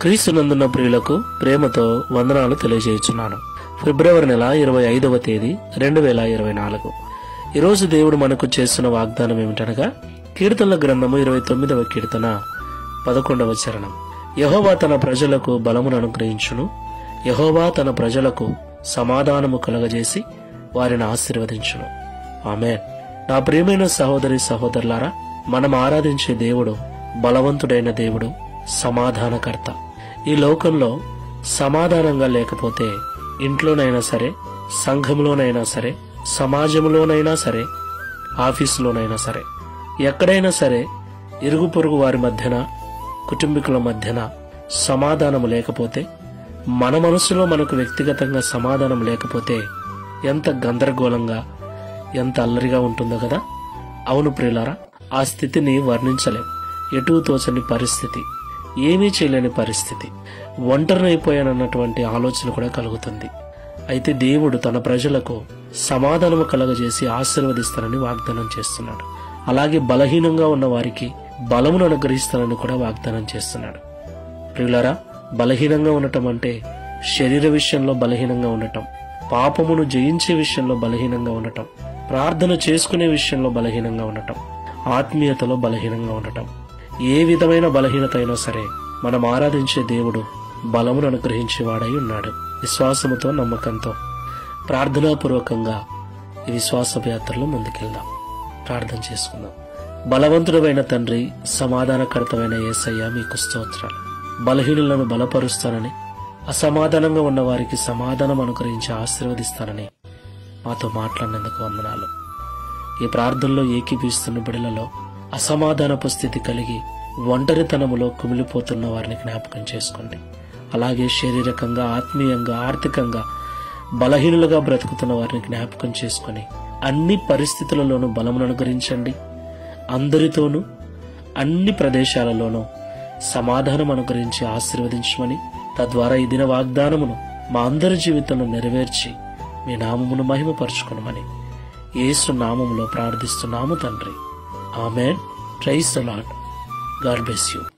క్రీస్తునందున్న ప్రియులకు ప్రేమతో వందనాలు తెలియజేయుచున్నాను ఫిబ్రవరి నెల ఇరవై ఐదవ తేదీ రెండు వేల ఇరవై నాలుగు ఈరోజు దేవుడు మనకు చేస్తున్న వాగ్దానం ఏమిటనగా కీర్తనల గ్రంథము ఇరవై తొమ్మిదవ కీర్తన పదకొండవ చరణం యహోవా తన ప్రజలకు బలమును అనుగ్రహించును యహోవా తన ప్రజలకు సమాధానము కలగజేసి వారిని ఆశీర్వదించును ఆమె నా ప్రియమైన సహోదరి సహోదరులారా మనం ఆరాధించే దేవుడు బలవంతుడైన దేవుడు సమాధానకర్త ఈ లోకంలో సమాధానంగా లేకపోతే ఇంట్లోనైనా సరే సంఘంలోనైనా సరే సమాజంలోనైనా సరే ఆఫీసులోనైనా సరే ఎక్కడైనా సరే ఇరుగు పొరుగు వారి మధ్యన కుటుంబీకుల మధ్యన సమాధానం లేకపోతే మన మనసులో మనకు వ్యక్తిగతంగా సమాధానం లేకపోతే ఎంత గందరగోళంగా ఎంత అల్లరిగా ఉంటుందో కదా అవును ప్రియులారా ఆ స్థితిని వర్ణించలేం ఎటూ తోచని పరిస్థితి ఏమీ చేయలేని పరిస్థితి ఒంటరినైపోయానన్నటువంటి ఆలోచన కూడా కలుగుతుంది అయితే దేవుడు తన ప్రజలకు సమాధానము కలగజేసి ఆశీర్వదిస్తానని వాగ్దానం చేస్తున్నాడు అలాగే బలహీనంగా ఉన్న వారికి బలమును అనుగ్రహిస్తానని కూడా వాగ్దానం చేస్తున్నాడు ప్రియులారా బలహీనంగా ఉండటం అంటే శరీర విషయంలో బలహీనంగా ఉండటం పాపమును జయించే విషయంలో బలహీనంగా ఉండటం ప్రార్థన చేసుకునే విషయంలో బలహీనంగా ఉండటం ఆత్మీయతలో బలహీనంగా ఉండటం ఏ విధమైన బలహీనత అయినా సరే మనం ఆరాధించే దేవుడు బలమును అనుగ్రహించేవాడై ఉన్నాడు విశ్వాసముతో నమ్మకంతో ప్రార్థనాపూర్వకంగా ఈ విశ్వాస యాత్రలో ముందుకెళ్దాం ప్రార్థన చేసుకుందాం బలవంతుడమైన తండ్రి సమాధానకర్తమైన యేసయ్య మీకు స్తోత్రాలు బలహీనులను బలపరుస్తానని అసమాధానంగా ఉన్న వారికి సమాధానం అనుగ్రహించి ఆశీర్వదిస్తానని మాతో మాట్లాడినందుకు వందనాలు ఈ ప్రార్థనలో ఏకీపిస్తున్న బిడలలో అసమాధానపు స్థితి కలిగి ఒంటరితనములో కుమిలిపోతున్న వారిని జ్ఞాపకం చేసుకోండి అలాగే శారీరకంగా ఆత్మీయంగా ఆర్థికంగా బలహీనులుగా బ్రతుకుతున్న వారిని జ్ఞాపకం చేసుకొని అన్ని పరిస్థితులలోనూ బలమును అనుగ్రహించండి అందరితోనూ అన్ని ప్రదేశాలలోనూ సమాధానం అనుగ్రహించి ఆశీర్వదించమని తద్వారా ఈ దిన వాగ్దానమును మా అందరి జీవితంలో నెరవేర్చి మీ నామమును మహిమపరచుకునమని యేసు నామములో ప్రార్థిస్తున్నాము తండ్రి amen praise the lord God bless you